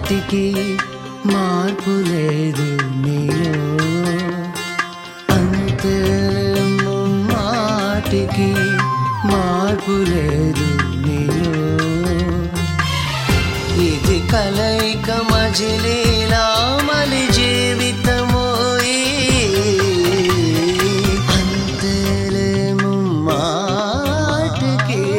మాటికి మార్పు లేదు నీలో అంతే మాటికి మార్పు లేదు నీలో ఇది కలయిక మజిలీలా మలి జీవితమోయి అంతేలేము మాటికి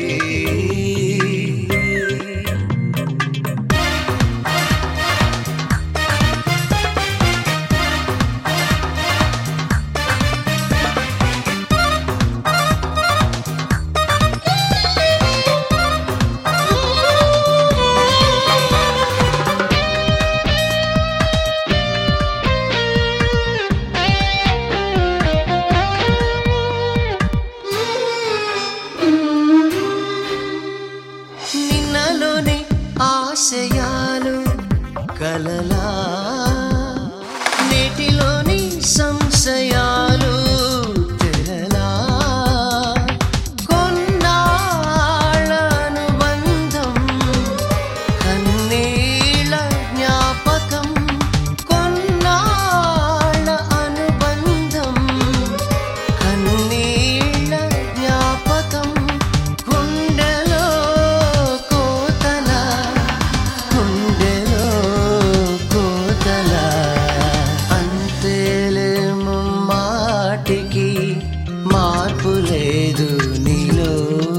నిన్నలోని ఆశయాలు కలలా నేటిలోని సంశయాలు తెరలా కొన్నాళ్ళ అనుబంధం కన్నీళ్ళ జ్ఞాపకం కొన్నాళ్ళ అనుబంధం కన్నీళ్ళ జ్ఞాపకం గుండెలో కోతల గుండెలో కోతల అంతేలేము మాటికి మార్పు లేదు నీలో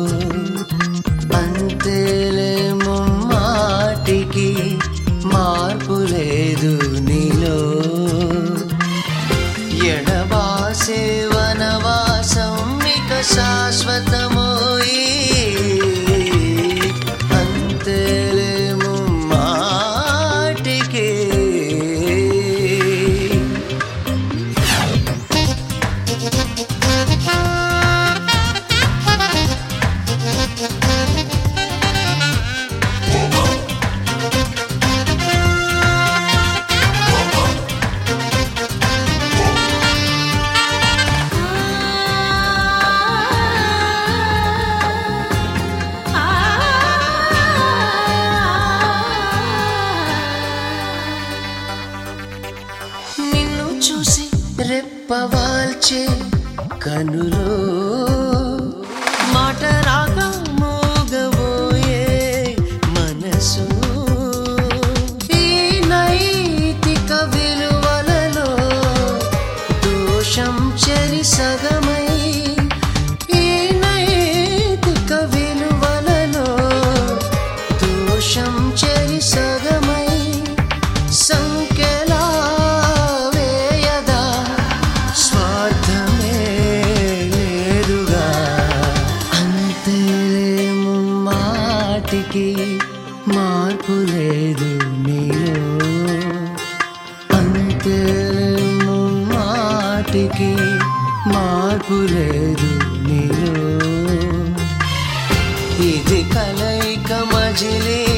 అంతేలేము మాటికి మార్పు లేదు నీలో ఎడబాసే వనవాసం ఇక శాశ్వతమోయి అంతేలేము మాటికి నిన్ను చూసి రెప్పవాల్చే కనులో మాట రాక మోగబోయే మనసు ఈ నైతిక విలువలలో దోషం చెరి సగమై ఈ నైతిక విలువలలో దోషం చెరి సగమై సంఖ్యలా వేయదా స్వార్థమే లేదుగా అంతేలేము మాటికి మార్పు లేదు నీలో అంతేలేము మాటికి మార్పు లేదు నీలో ఇది కలయిక మజిలీ